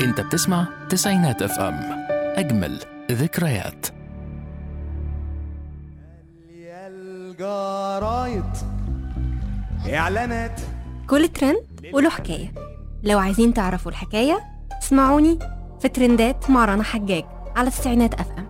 انت بتسمع تسعينات اف ام اجمل ذكريات يا الجرايد اعلانات كل ترند وله حكاية لو عايزين تعرفوا الحكاية اسمعوني في ترندات مع رنا حجاج على التسعينات اف ام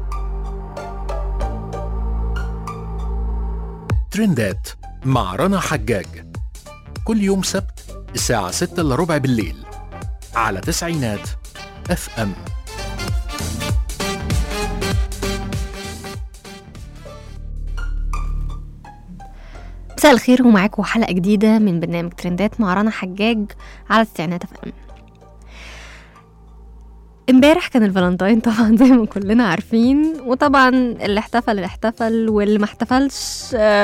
ترندات مع رنا حجاج كل يوم سبت الساعة 6 إلا ربع بالليل على تسعينات اف ام مساء الخير ومعاكم حلقة جديدة من برنامج ترندات مع رنا حجاج على التسعينات اف ام امبارح كان الفالنتاين طبعا زي ما كلنا عارفين وطبعا اللي احتفل اللي احتفل واللي ما احتفلش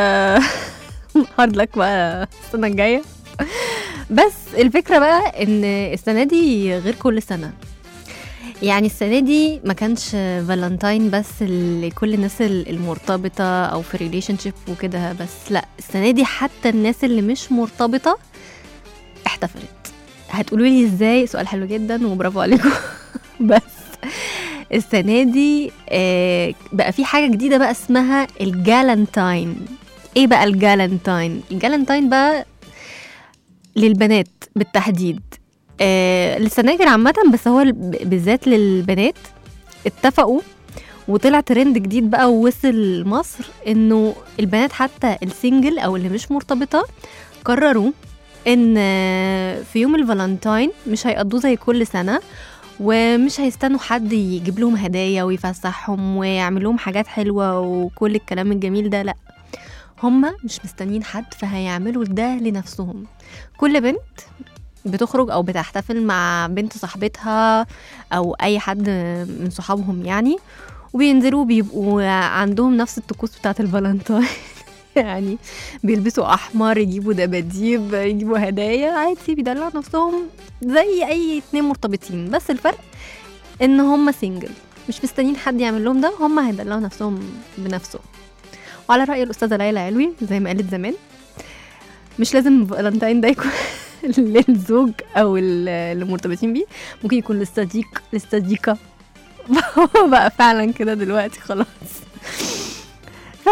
هارد لك بقى السنة الجاية بس الفكرة بقى ان السنة دي غير كل سنة يعني السنة دي ما كانش فالنتاين بس لكل الناس المرتبطة أو في ريليشن شيب وكده بس لا السنة دي حتى الناس اللي مش مرتبطة احتفلت هتقولوا لي ازاي سؤال حلو جدا وبرافو عليكم بس السنة دي آه، بقى في حاجة جديدة بقى اسمها الجالنتاين ايه بقى الجالنتاين الجالنتاين بقى للبنات بالتحديد آه للسناجر عامة بس هو ب- بالذات للبنات اتفقوا وطلع ترند جديد بقى ووصل مصر انه البنات حتى السنجل او اللي مش مرتبطة قرروا ان آه، في يوم الفالنتاين مش هيقضوه زي كل سنة ومش هيستنوا حد يجيب لهم هدايا ويفسحهم ويعمل لهم حاجات حلوة وكل الكلام الجميل ده لا هما مش مستنيين حد فهيعملوا ده لنفسهم كل بنت بتخرج او بتحتفل مع بنت صاحبتها او اي حد من صحابهم يعني وبينزلوا بيبقوا عندهم نفس الطقوس بتاعت الفالنتاين يعني بيلبسوا احمر يجيبوا دباديب يجيبوا هدايا عادي بيدلعوا نفسهم زي اي اتنين مرتبطين بس الفرق ان هم سنجل مش مستنيين حد يعمل لهم ده هم هيدلعوا نفسهم بنفسهم وعلى رأي الأستاذة ليلى علوي زي ما قالت زمان مش لازم فالنتاين ده يكون للزوج او ال- اللي مرتبطين بيه ممكن يكون للصديق للصديقه هو بقى فعلا كده دلوقتي خلاص ف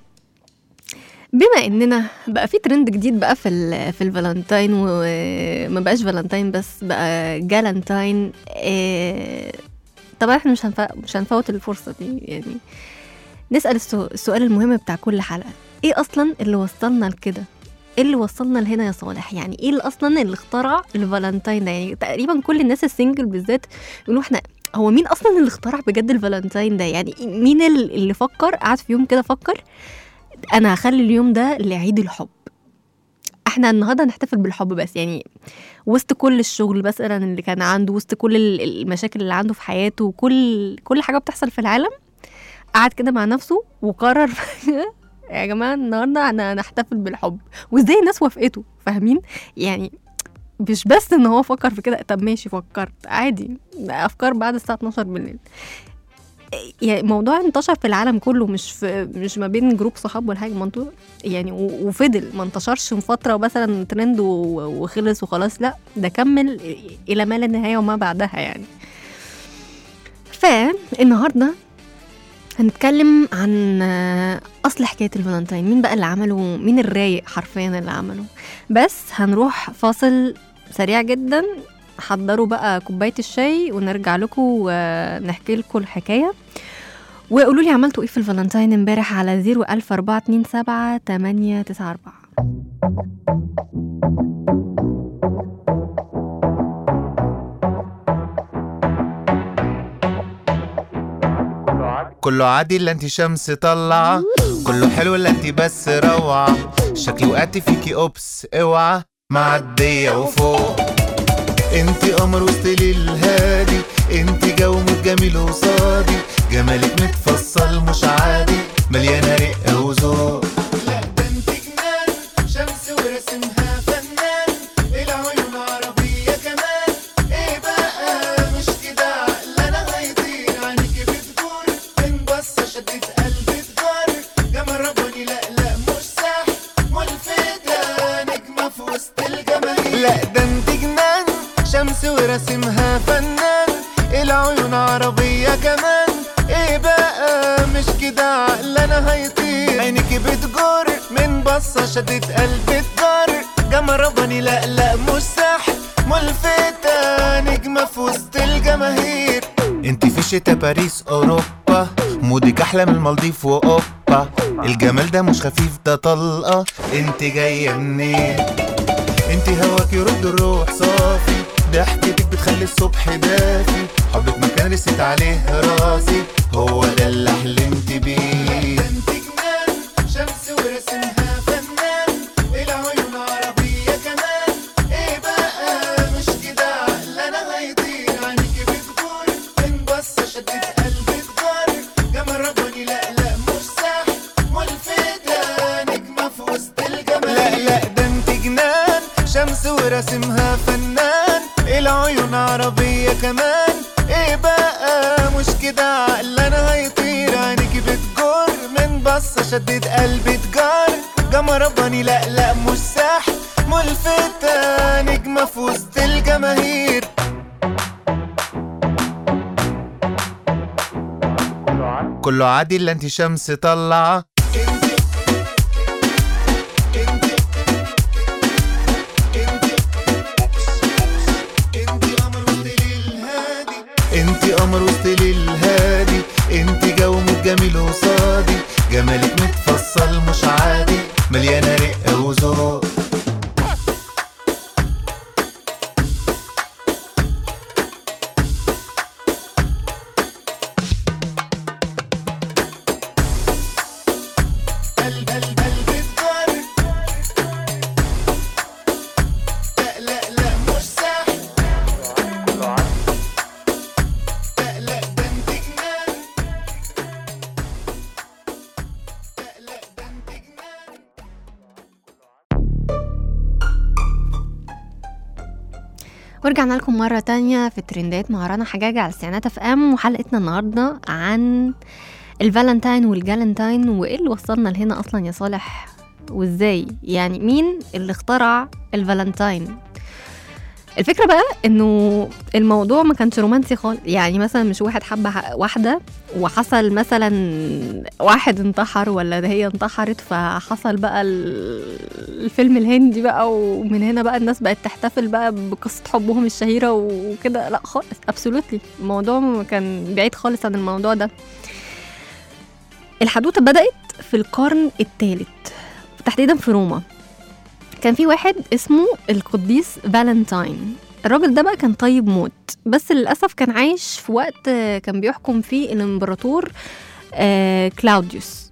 بما اننا بقى في ترند جديد بقى في ال في الفالنتاين وما بقاش فالنتاين بس بقى جالنتاين إيه طبعا احنا مش هنف... مش هنفوت الفرصه دي يعني نسال السو- السؤال المهم بتاع كل حلقه ايه اصلا اللي وصلنا لكده ايه اللي وصلنا لهنا يا صالح يعني ايه اللي اصلا اللي اخترع الفالنتاين ده يعني تقريبا كل الناس السنجل بالذات يقولوا احنا هو مين اصلا اللي اخترع بجد الفالنتاين ده يعني مين ال- اللي فكر قعد في يوم كده فكر انا هخلي اليوم ده لعيد الحب احنا النهارده هنحتفل بالحب بس يعني وسط كل الشغل مثلا اللي كان عنده وسط كل ال- المشاكل اللي عنده في حياته وكل كل حاجه بتحصل في العالم قعد كده مع نفسه وقرر يا جماعه النهارده انا هنحتفل بالحب وازاي الناس وافقته فاهمين يعني مش بس ان هو فكر في كده طب ماشي فكرت عادي افكار بعد الساعه 12 بالليل يعني الموضوع انتشر في العالم كله مش في مش ما بين جروب صحاب ولا حاجه ما انتوا يعني و- وفضل ما انتشرش من فتره مثلا ترند و- وخلص وخلاص لا ده كمل الى ما لا نهايه وما بعدها يعني فالنهارده هنتكلم عن آه، اصل حكايه الفالنتاين مين بقى اللي عمله مين الرايق حرفيا اللي عمله بس هنروح فاصل سريع جدا حضروا بقى كوبايه الشاي ونرجع لكم ونحكي لكم الحكايه وقولوا لي عملتوا ايه في الفالنتاين امبارح على 01427 894 كله عادي الا انت شمس طلعة كله حلو الا انت بس روعة شكلي وقعت فيكي اوبس اوعى معدية وفوق انت قمر وسط ليل هادي انت جو جميل وصادي جمالك متفصل مش عادي مليانة رقة وذوق لا ده انت جنان شمس ورسمها فنان العيون عربية كمان ايه بقى مش كده عقلنا هيطير عينيكي بتدور من بصة شدت قلبي تجار جمال رباني لا لا مش سح ملفتة نجمة في وسط الجماهير لا ده انت جنان شمس ورسمها ورسمها فنان العيون عربية كمان ايه بقى مش كده عقلنا هيطير عينك بتجر من بصة شدت قلبي تجر جمع رباني لا لا مش سحر ملفتة نجمة في وسط الجماهير انت في شتا باريس اوروبا مودك احلى من المالديف واوبا الجمال ده مش خفيف ده طلقة انت جاية منين انت هواك يرد الروح صافي ضحكتك بتخلي الصبح دافي حبك مكان رست عليه راسي هو ده اللي حلمت بيه انت جنان شمس ورسمها فنان العيون عربية كمان ايه بقى مش كده عقلنا هيطير عينيكي بتجور من بصة شدت قلبي تجار جمال رباني لا لا مش سحر ملفتة نجمة في وسط الجمال لا لا ده انت جنان شمس ورسمها فنان العيون عربية كمان ايه بقى مش كده عقلنا هيطير عينيكي بتجر من بصة شدت قلبي تجار جمع رباني لا لا مش سحر ملفتة نجمة في وسط الجماهير كله عادي الا انت شمس طلعه انت قمر وسط ليل هادي انت جو جميل وصادي جمالك متفصل مش عادي مليانه رقه وذوق قلب قلب قلب الدار لا لا لا مش سحر لا لا ده انت جنان لا لا ده انت جنان ورجعنا لكم مرة تانية في ترندات مع رنا حجاج على استعنات اف ام وحلقتنا النهاردة عن الفالنتاين والجالنتاين وايه اللي وصلنا لهنا اصلا يا صالح وازاي يعني مين اللي اخترع الفالنتاين الفكرة بقى انه الموضوع ما كانش رومانسي خالص يعني مثلا مش واحد حب ح- واحدة وحصل مثلا واحد انتحر ولا ده هي انتحرت فحصل بقى ال- الفيلم الهندي بقى ومن هنا بقى الناس بقت تحتفل بقى بقصة حبهم الشهيرة وكده لا خالص ابسولوتلي الموضوع كان بعيد خالص عن الموضوع ده الحدوتة بدأت في القرن الثالث تحديدا في روما كان في واحد اسمه القديس فالنتاين الراجل ده بقى كان طيب موت بس للأسف كان عايش في وقت آه، كان بيحكم فيه الإمبراطور آه، كلاوديوس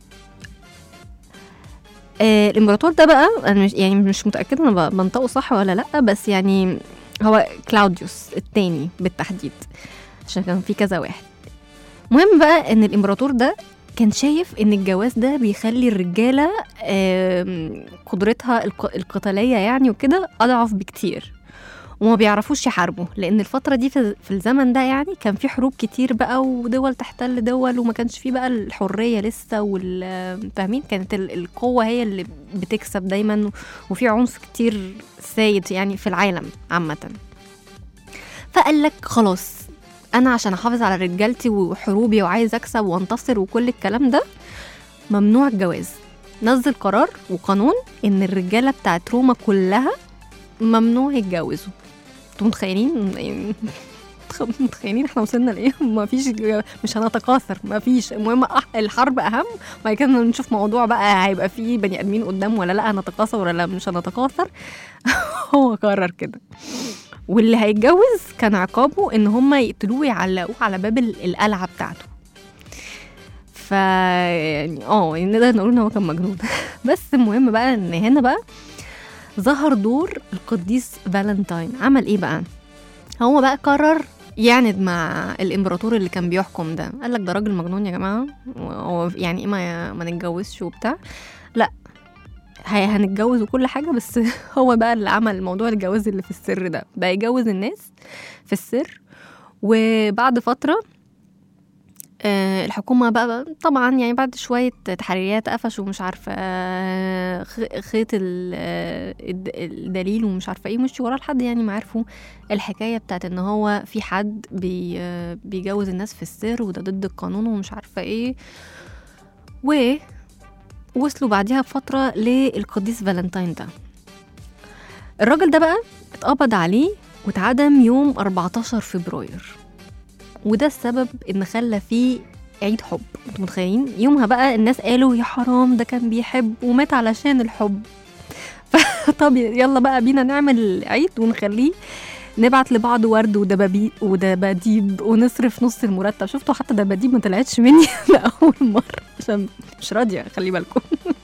آه، الإمبراطور ده بقى أنا مش يعني مش متأكدة أنا ب- بنطقه صح ولا لأ بس يعني هو كلاوديوس التاني بالتحديد عشان كان في كذا واحد مهم بقى ان الامبراطور ده كان شايف ان الجواز ده بيخلي الرجاله آم، قدرتها الق- القتاليه يعني وكده اضعف بكتير وما بيعرفوش يحاربوا لان الفتره دي في في الزمن ده يعني كان في حروب كتير بقى ودول تحتل دول وما كانش في بقى الحريه لسه وال فاهمين كانت ال- القوه هي اللي بتكسب دايما وفي عنف كتير سايد يعني في العالم عامه فقال لك خلاص انا عشان احافظ على رجالتي وحروبي وعايز اكسب وانتصر وكل الكلام ده ممنوع الجواز نزل قرار وقانون ان الرجاله بتاعت روما كلها ممنوع يتجوزوا انتوا متخيلين يعني متخ- متخيلين احنا وصلنا لايه ما فيش مش هنتكاثر ما فيش المهم أح- الحرب اهم وبعد كده نشوف موضوع بقى هيبقى فيه بني ادمين قدام ولا لا هنتكاثر ولا لا مش هنتكاثر هو قرر كده واللي هيتجوز كان عقابه ان هم يقتلوه ويعلقوه على باب ال- القلعه بتاعته ف يعني اه يعني نقدر نقول ان هو كان مجنون بس المهم بقى ان هنا بقى ظهر دور القديس فالنتاين عمل ايه بقى هو بقى قرر يعند مع الامبراطور اللي كان بيحكم ده قال لك ده راجل مجنون يا جماعه هو يعني ايه ما ما نتجوزش وبتاع لا هي هنتجوز وكل حاجه بس هو بقى اللي عمل موضوع الجواز اللي في السر ده بقى يجوز الناس في السر وبعد فتره آه، الحكومة بقى طبعا يعني بعد شوية تحريات قفشوا ومش عارفة آه، خ- خيط ال- آه، الد- الدليل ومش عارفة ايه مشي وراه لحد يعني ما عرفوا الحكاية بتاعت ان هو في حد بي آه، بيجوز الناس في السر وده ضد القانون ومش عارفة ايه ووصلوا بعديها بفترة للقديس فالنتاين ده الراجل ده بقى اتقبض عليه واتعدم يوم 14 فبراير وده السبب ان خلى فيه عيد حب انتوا متخيلين يومها بقى الناس قالوا يا حرام ده كان بيحب ومات علشان الحب فطب يلا بقى بينا نعمل عيد ونخليه نبعت لبعض ورد ودبابي ودباديب ونصرف نص المرتب شفتوا حتى دباديب ما طلعتش مني لأول مرة عشان مش راضية خلي بالكم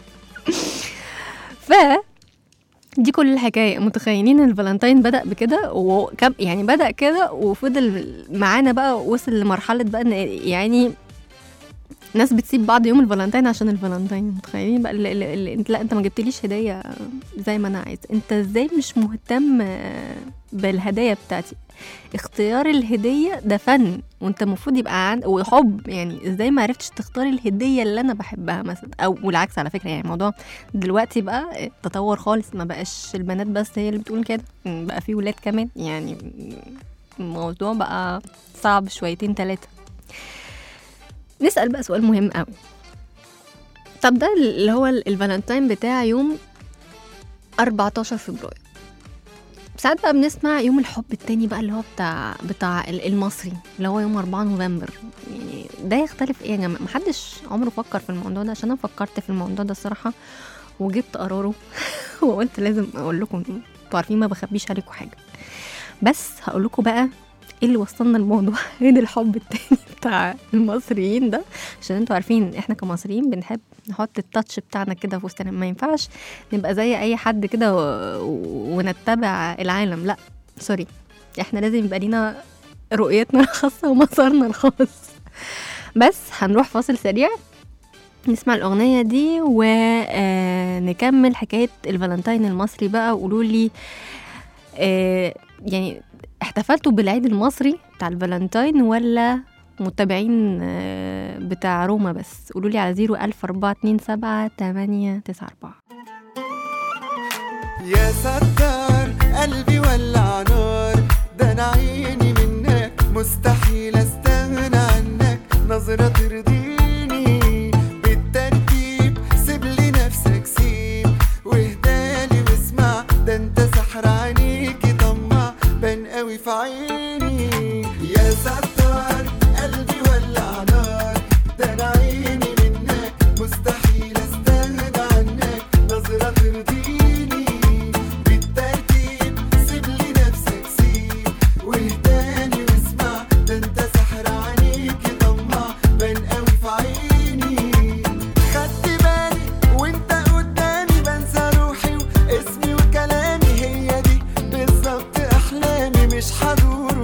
ف دي كل الحكايه متخيلين ان الفالنتاين بدا بكده وكم يعني بدا كده وفضل معانا بقى وصل لمرحله بقى ان يعني ناس بتسيب بعض يوم الفالنتاين عشان الفالنتاين متخيلين بقى اللي اللي اللي انت لا انت ما جبتليش هديه زي ما انا عايز انت ازاي مش مهتم بالهدايا بتاعتي اختيار الهديه ده فن وانت المفروض يبقى عند وحب يعني ازاي ما عرفتش تختار الهديه اللي انا بحبها مثلا او والعكس على فكره يعني الموضوع دلوقتي بقى تطور خالص ما بقاش البنات بس هي اللي بتقول كده بقى في ولاد كمان يعني الموضوع بقى صعب شويتين ثلاثه نسال بقى سؤال مهم قوي طب ده اللي هو الفالنتاين بتاع يوم 14 فبراير ساعات بقى بنسمع يوم الحب التاني بقى اللي هو بتاع بتاع ال- المصري اللي هو يوم 4 نوفمبر يعني ده يختلف ايه يا جماعه محدش عمره فكر في الموضوع ده عشان انا فكرت في الموضوع ده الصراحه وجبت قراره وقلت لازم اقول لكم انتوا عارفين ما بخبيش عليكم حاجه بس هقول لكم بقى ايه اللي وصلنا لموضوع عيد الحب التاني بتاع المصريين ده عشان انتوا عارفين احنا كمصريين بنحب نحط التاتش بتاعنا كده في وسطنا ما ينفعش نبقى زي اي حد كده و- و- ونتبع العالم لا سوري احنا لازم يبقى لينا رؤيتنا الخاصه ومسارنا الخاص بس هنروح فاصل سريع نسمع الأغنية دي ونكمل حكاية الفالنتاين المصري بقى وقولوا لي آه، يعني احتفلتوا بالعيد المصري بتاع الفالنتاين ولا متابعين آه، بتاع روما بس قولوا لي على 01427 894 يا ستار قلبي ولع نار ده انا عيني منك مستحيل استغنى عنك نظرة ترضيني بالترتيب سيب لي نفسك سيب واهدالي واسمع ده انت سحر عينيكي طمع بان قوي في عيني يا ستار قلبي ولع نار ده انا عيني منك مستحيل استغنى عنك نظرة ترضيني بالترتيب سيب لي نفسك سيب واهداني واسمع ده انت سحر عينيكي طمع بان قوي في عيني خدت بالي وانت قدامي بنسى روحي واسمي وكلامي هي دي بالظبط احلامي مش هدور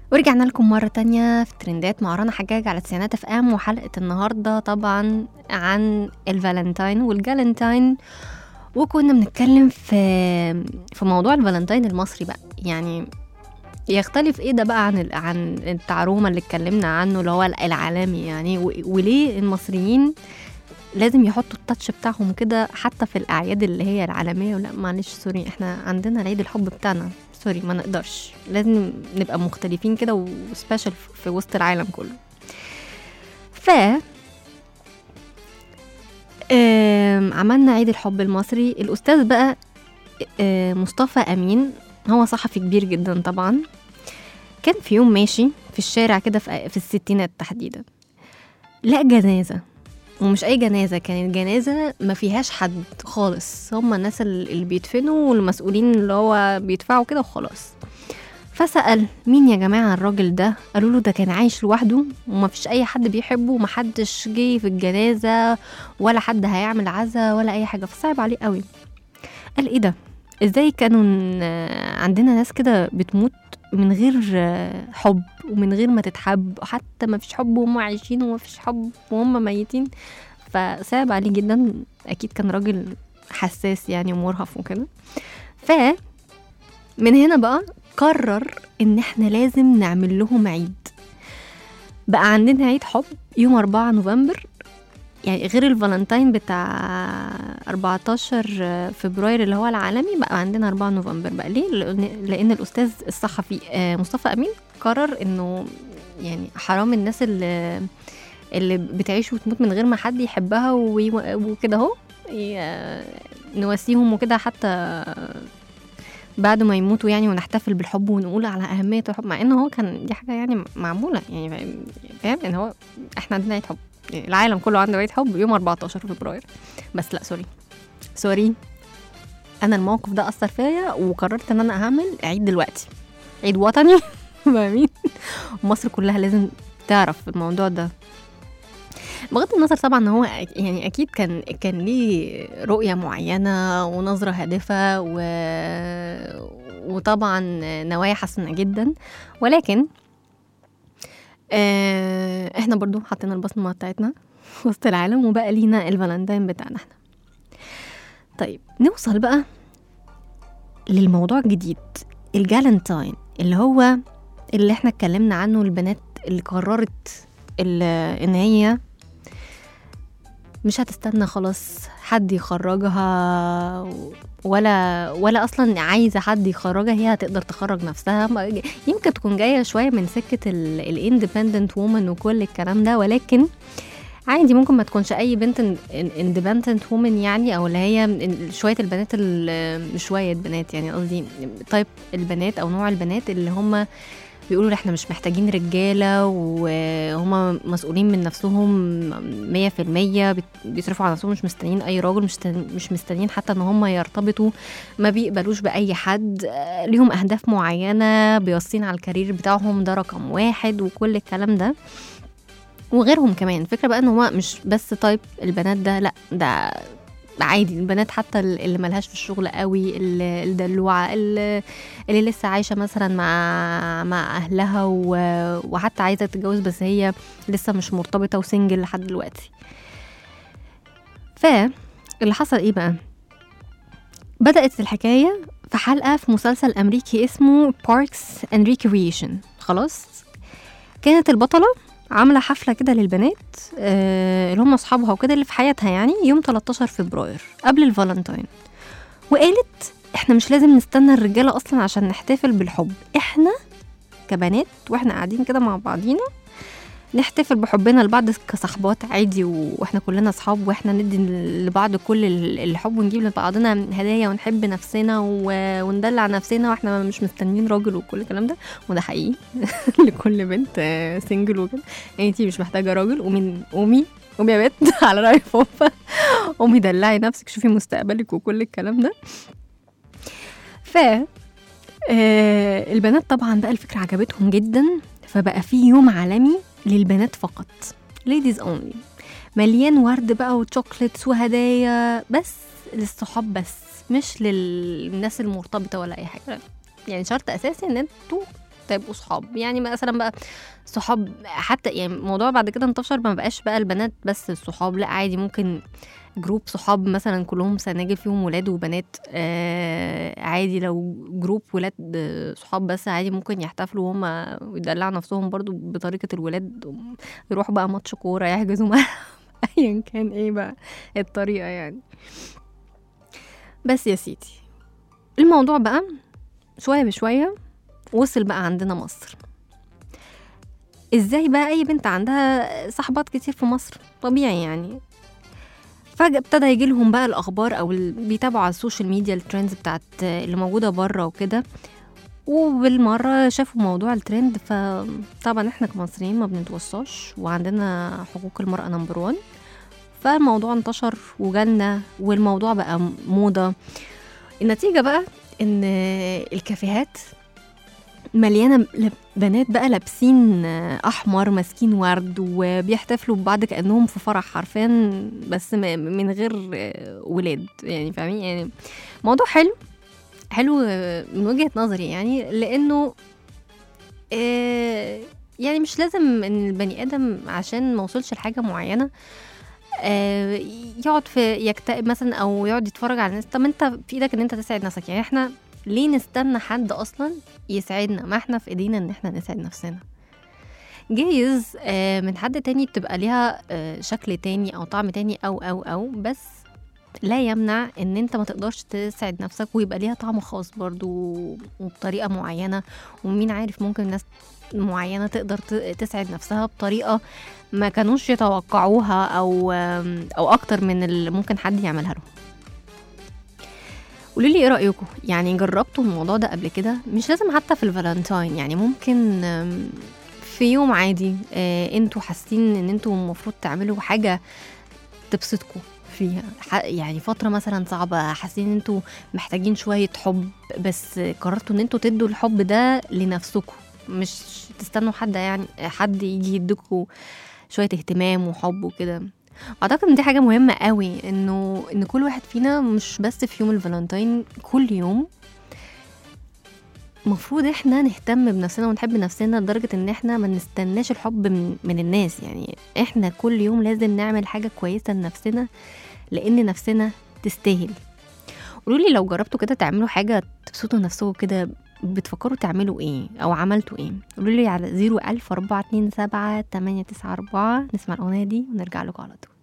ورجعنا لكم مرة تانية في ترندات مع رنا حجاج على تسعينات اف ام وحلقة النهاردة طبعا عن الفالنتاين والجالنتاين وكنا بنتكلم في في موضوع الفالنتاين المصري بقى يعني يختلف ايه ده بقى عن ال- عن التعرومة اللي اتكلمنا عنه اللي هو العالمي يعني و- وليه المصريين لازم يحطوا التاتش بتاعهم كده حتى في الاعياد اللي هي العالميه ولا معلش سوري احنا عندنا العيد الحب بتاعنا سوري ما نقدرش لازم نبقى مختلفين كده وسبيشال في وسط العالم كله ف آم، عملنا عيد الحب المصري الاستاذ بقى آه، مصطفى امين هو صحفي كبير جدا طبعا كان في يوم ماشي في الشارع كده في في الستينات تحديدا لقى جنازه ومش اي جنازه كانت جنازه ما فيهاش حد خالص هم الناس ال- اللي بيدفنوا والمسؤولين اللي هو بيدفعوا كده وخلاص فسأل مين يا جماعة الراجل ده قالوا له ده كان عايش لوحده وما فيش أي حد بيحبه ومحدش جه في الجنازة ولا حد هيعمل عزا ولا أي حاجة فصعب عليه قوي قال إيه ده إزاي كانوا ن- عندنا ناس كده بتموت من غير آه، حب ومن غير ما تتحب حتى ما فيش حب وهم عايشين وما فيش حب وهم ميتين فصعب عليه جدا اكيد كان راجل حساس يعني ومرهف وكده ف من هنا بقى قرر ان احنا لازم نعمل لهم عيد بقى عندنا عيد حب يوم 4 نوفمبر يعني غير الفالنتاين بتاع 14 فبراير اللي هو العالمي بقى عندنا 4 نوفمبر بقى ليه لأن- لان الاستاذ الصحفي آه، مصطفى امين قرر انه يعني حرام الناس اللي اللي بتعيش وتموت من غير ما حد يحبها وي- وكده اهو ي- نواسيهم وكده حتى بعد ما يموتوا يعني ونحتفل بالحب ونقول على أهمية الحب مع إن هو كان دي حاجة يعني معمولة يعني فاهم- فاهم إن هو إحنا عندنا عيد حب يعني العالم كله عنده عيد حب يوم 14 فبراير بس لا سوري سوري أنا الموقف ده أثر فيا وقررت إن أنا هعمل عيد دلوقتي عيد وطني فاهمين مصر كلها لازم تعرف الموضوع ده بغض النظر طبعا ان هو أك- يعني اكيد كان كان ليه رؤيه معينه ونظره هادفه و... وطبعا نوايا حسنه جدا ولكن آه احنا برضو حطينا البصمه بتاعتنا في وسط العالم وبقى لينا الفالنتاين بتاعنا احنا طيب نوصل بقى للموضوع الجديد الجالنتاين اللي هو اللي احنا اتكلمنا عنه البنات اللي قررت ال- ان هي مش هتستنى خلاص حد يخرجها ولا ولا اصلا عايزه حد يخرجها هي هتقدر تخرج نفسها ما- يمكن تكون جايه شويه من سكه الاندبندنت وومن وكل الكلام ده ولكن عادي ممكن ما تكونش اي بنت اندبندنت وومن يعني او اللي هي من- شويه البنات ال- مش شويه بنات يعني قصدي طيب البنات او نوع البنات اللي هم بيقولوا احنا مش محتاجين رجاله وهم مسؤولين من نفسهم مية في المية بت- بيصرفوا على نفسهم مش مستنيين اي راجل مش مستن- مش مستنيين حتى ان هم يرتبطوا ما بيقبلوش باي حد آه، ليهم اهداف معينه بيوصين على الكارير بتاعهم ده رقم واحد وكل الكلام ده وغيرهم كمان الفكره بقى ان هو مش بس طيب البنات ده لا ده عادي البنات حتى اللي ملهاش في الشغل قوي اللي- الدلوعه اللي, اللي لسه عايشه مثلا مع مع اهلها و- وحتى عايزه تتجوز بس هي لسه مش مرتبطه وسنجل لحد دلوقتي ف اللي حصل ايه بقى بدأت الحكاية في حلقة في مسلسل أمريكي اسمه Parks and Recreation خلاص كانت البطلة عاملة حفلة كده للبنات آه اللي هم أصحابها وكده اللي في حياتها يعني يوم 13 فبراير قبل الفالنتاين وقالت احنا مش لازم نستنى الرجالة أصلا عشان نحتفل بالحب احنا كبنات واحنا قاعدين كده مع بعضينا نحتفل بحبنا لبعض كصحبات عادي و- واحنا كلنا اصحاب واحنا ندي لبعض كل ال- الحب ونجيب لبعضنا هدايا ونحب نفسنا و- وندلع نفسنا واحنا مش مستنيين راجل وكل الكلام ده وده حقيقي لكل بنت سنجل وكده يعني انتي مش محتاجه راجل قومي قومي قومي يا بنت على راي فوفا قومي دلعي نفسك شوفي مستقبلك وكل الكلام ده ف آه البنات طبعا بقى الفكره عجبتهم جدا فبقى في يوم عالمي للبنات فقط ladies only مليان ورد بقى وشوكليتس وهدايا بس للصحاب بس مش للناس المرتبطه ولا اي حاجه لا. يعني شرط اساسي ان انتوا تبقوا صحاب يعني مثلا بقى صحاب حتى يعني الموضوع بعد كده انتشر ما بقاش بقى البنات بس الصحاب لا عادي ممكن جروب صحاب مثلا كلهم سناجل فيهم ولاد وبنات آه عادي لو جروب ولاد آه، صحاب بس عادي ممكن يحتفلوا وهم ويدلعوا نفسهم برضو بطريقة الولاد يروحوا بقى ماتش كورة يحجزوا ملعب ايا كان ايه بقى الطريقة يعني بس يا سيدي الموضوع بقى شوية بشوية وصل بقى عندنا مصر ازاي بقى اي بنت عندها صحبات كتير في مصر طبيعي يعني فجأة ابتدى يجي لهم بقى الأخبار أو ال- بيتابعوا على السوشيال ميديا الترندز بتاعت اللي موجودة بره وكده وبالمرة شافوا موضوع الترند فطبعا احنا كمصريين ما بنتوصاش وعندنا حقوق المرأة نمبر وان فالموضوع انتشر وجالنا والموضوع بقى موضة النتيجة بقى ان الكافيهات مليانة لب- بنات بقى لابسين احمر ماسكين ورد وبيحتفلوا ببعض كانهم في فرح حرفيا بس م- من غير آه، ولاد يعني فاهمين يعني موضوع حلو حلو آه، من وجهة نظري يعني لانه آه، يعني مش لازم ان البني ادم عشان ما وصلش لحاجه معينه آه، يقعد في يكتئب مثلا او يقعد يتفرج على الناس طب انت في ايدك ان انت تسعد نفسك يعني احنا ليه نستنى حد اصلا يسعدنا ما احنا في ايدينا ان احنا نسعد نفسنا جايز آه، من حد تاني بتبقى ليها آه، شكل تاني او طعم تاني او او او بس لا يمنع ان انت ما تقدرش تسعد نفسك ويبقى ليها طعم خاص برضو وبطريقه معينه ومين عارف ممكن ناس معينه تقدر ت- تسعد نفسها بطريقه ما كانوش يتوقعوها او آم، او اكتر من اللي ممكن حد يعملها لهم قولوا لي ايه رايكم يعني جربتوا الموضوع ده قبل كده مش لازم حتى في الفالنتاين يعني ممكن آم، في يوم عادي آه، انتوا حاسين ان انتوا المفروض تعملوا حاجه تبسطكم فيها ح- يعني فتره مثلا صعبه حاسين ان انتوا محتاجين شويه حب بس قررتوا ان انتوا تدوا الحب ده لنفسكم مش تستنوا حد يعني حد يجي يديكوا شويه اهتمام وحب وكده اعتقد ان دي حاجه مهمه قوي انه ان كل واحد فينا مش بس في يوم الفالنتين كل يوم المفروض احنا نهتم بنفسنا ونحب نفسنا لدرجه ان احنا ما نستناش الحب من, من الناس يعني احنا كل يوم لازم نعمل حاجه كويسه لنفسنا لان نفسنا تستاهل قولوا لي لو جربتوا كده تعملوا حاجه تبسطوا نفسكم كده بتفكروا تعملوا ايه او عملتوا ايه قولوا لي على 01000 427 894 نسمع الاغنيه دي ونرجع لكم على طول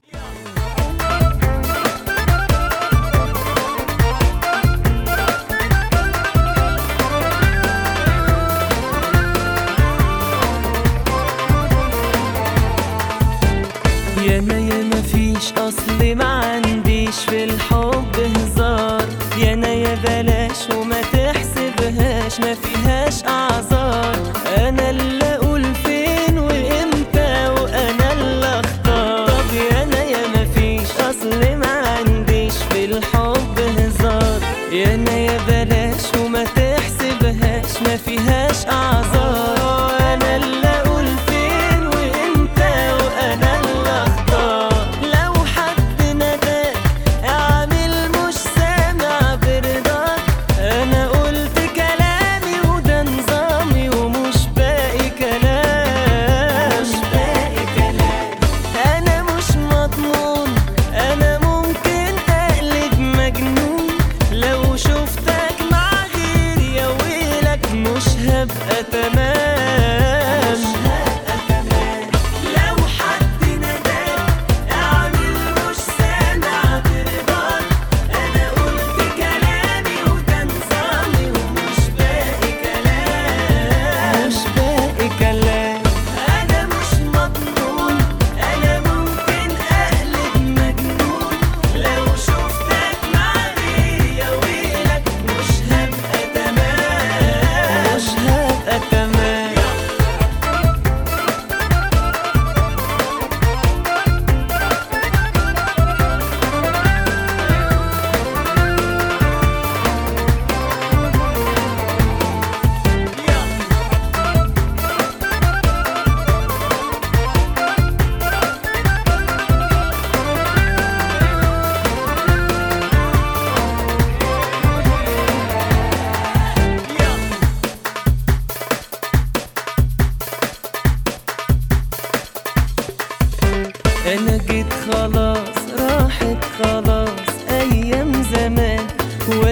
ياما ياما فيش اصل ما عنديش في الحب هزار يانا يا بلاش وما تحسبهاش ما فيهاش اعذار انا اللي اقول فين وامتى وانا اللي اختار طب يانا ياما فيش اصل ما عنديش في الحب هزار يانا يا بلاش وما تحسبهاش ما فيهاش اعذار انا اللي اقول فين وامتى وانا اللي اختار لو حد نداك اعمل مش سامع برضاك انا قلت كلامي وده نظامي ومش باقي كلام مش باقي كلام انا مش مضمون انا ممكن اقلب مجنون لو شفتك مع غيري يا ويلك مش هبقى تمام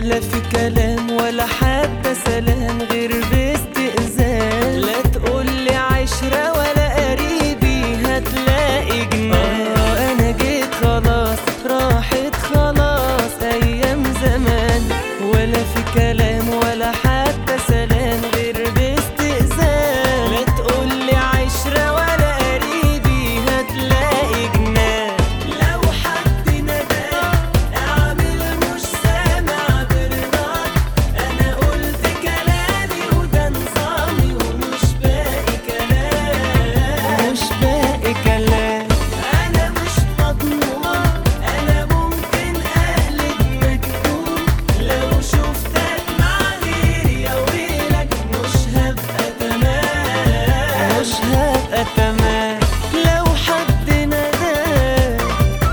ولا في كلام ولا حتى سلام غير باستئذان لا تقولي عشرة ولا قريبي هتلاقي جنان آه انا جيت خلاص راحت خلاص ايام زمان ولا في كلام ولا حتى سلام غير باستئذان لا تقولي عشرة ولا قريبي هتلاقي جنان لو حد نداك اعمل مش سامع برضاك انا قلت كلامي وده نظامي ومش باقي كلام مش باقي كلام انا مش مضمون انا ممكن اقلب مجنون لو شفتك مع غيري يا ويلك مش هبقى تمام مش هبقى تمام لو حد ناداك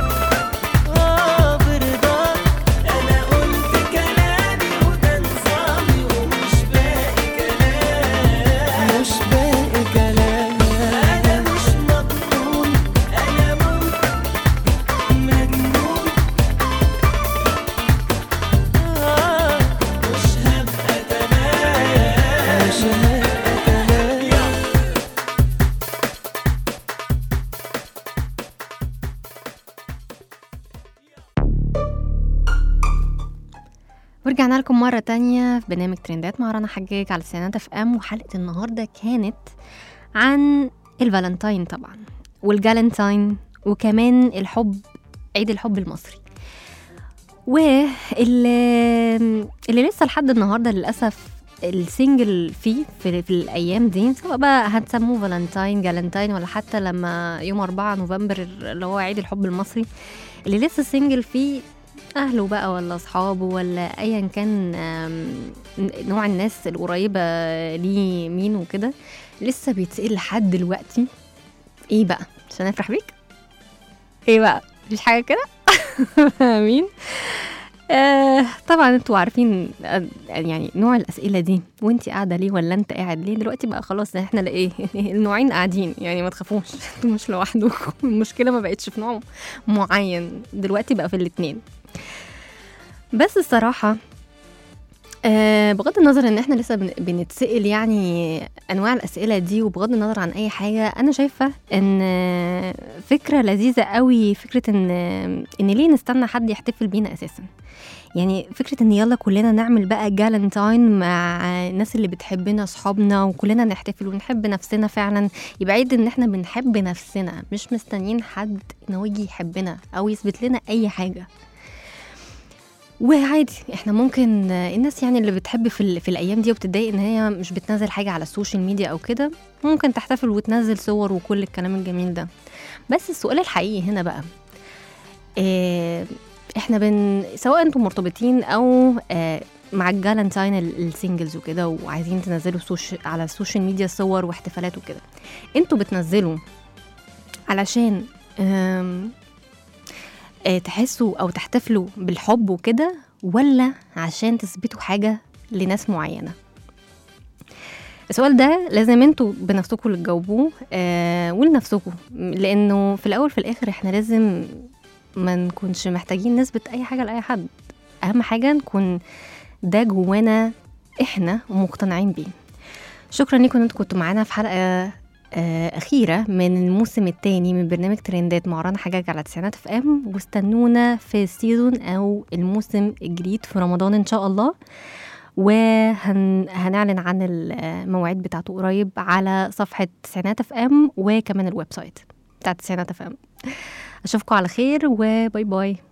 اه برضاك انا قلت كلامي وده نظامي ومش باقي كلام مش باقي كلام انا مش مضمون انا ممكن مجنون آه مش هبقى تمام مش هبقى تمام ورجعنا لكم مرة تانية في برنامج ترندات مع رنا حجاج على سنات اف ام وحلقة النهاردة كانت عن الفالنتاين طبعا والجالنتاين وكمان الحب عيد الحب المصري واللي اللي لسه لحد النهاردة للأسف السنجل فيه في, في الأيام دي سواء بقى هتسموه فالنتاين جالنتاين ولا حتى لما يوم 4 نوفمبر اللي هو عيد الحب المصري اللي لسه سنجل فيه اهله بقى ولا اصحابه ولا ايا كان آم، نوع الناس القريبه ليه مين وكده لسه بيتسال لحد دلوقتي ايه بقى عشان افرح بيك ايه بقى مفيش حاجه كده فاهمين آه طبعا انتوا عارفين آه، يعني نوع الاسئله دي وانت قاعده ليه ولا انت قاعد ليه دلوقتي بقى خلاص احنا لايه النوعين قاعدين يعني ما تخافوش انتوا مش لوحدكم المشكله ما بقتش في نوع معين دلوقتي بقى في الاتنين بس الصراحة آه بغض النظر ان احنا لسه بن- بنتسأل يعني انواع الاسئله دي وبغض النظر عن اي حاجه انا شايفه ان آه، فكره لذيذه قوي فكره ان آه، ان ليه نستنى حد يحتفل بينا اساسا يعني فكره ان يلا كلنا نعمل بقى جالنتاين مع الناس اللي بتحبنا اصحابنا وكلنا نحتفل ونحب نفسنا فعلا يبقى عيد ان احنا بنحب نفسنا مش مستنيين حد ان هو يجي يحبنا او يثبت لنا اي حاجه وعادي احنا ممكن آه، الناس يعني اللي بتحب في, ال- في الايام دي وبتتضايق ان هي مش بتنزل حاجه على السوشيال ميديا او كده ممكن تحتفل وتنزل صور وكل الكلام الجميل ده بس السؤال الحقيقي هنا بقى اه احنا بن سواء انتم مرتبطين او اه مع الجالنتاين ال- السingles وكده وعايزين تنزلوا سوش على السوشيال ميديا صور واحتفالات وكده انتوا بتنزلوا علشان آم، آه، تحسوا او تحتفلوا بالحب وكده ولا عشان تثبتوا حاجه لناس معينه السؤال ده لازم انتوا بنفسكم اللي تجاوبوه آه ولنفسكم لانه في الاول في الاخر احنا لازم ما نكونش محتاجين نثبت اي حاجه لاي حد اهم حاجه نكون ده جوانا احنا ومقتنعين بيه شكرا لكم ان انتوا كنتوا معانا في حلقه آه، أخيرة من الموسم الثاني من برنامج ترندات مع رنا حجاج على تسعينات اف ام واستنونا في السيزون أو الموسم الجديد في رمضان إن شاء الله وهنعلن عن المواعيد بتاعته قريب على صفحة تسعينات اف ام وكمان الويب سايت بتاع تسعينات اف ام أشوفكم على خير وباي باي